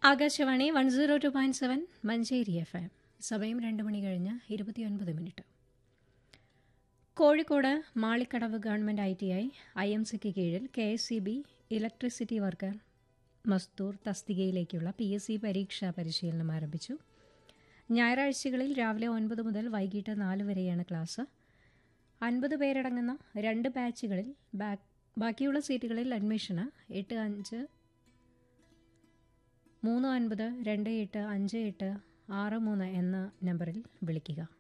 Akashvani one zero two point seven Manjeri F M സമയം രണ്ട് മണി കഴിഞ്ഞ് ഇരുപത്തിയൊൻപത് minute Kozhikode Malikkadavu government I T I I M സിക്ക് കീഴിൽ K S C B electricity worker മസ്തൂർ തസ്തികയിലേക്കുള്ള പി എസ് സി പരീക്ഷാ പരിശീലനം ആരംഭിച്ചു ഞായറാഴ്ചകളിൽ രാവിലെ ഒൻപത് മുതൽ വൈകിട്ട് നാല് വരെയാണ് ക്ലാസ് അൻപത് പേരടങ്ങുന്ന രണ്ട് ബാച്ചുകളിൽ ബാ- ബാക്കിയുള്ള സീറ്റുകളിൽ അഡ്മിഷന് എട്ട് അഞ്ച് മൂന്ന് ഒൻപത് രണ്ട് എട്ട് അഞ്ച് എട്ട് ആറ് മൂന്ന് എന്ന നമ്പറിൽ വിളിക്കുക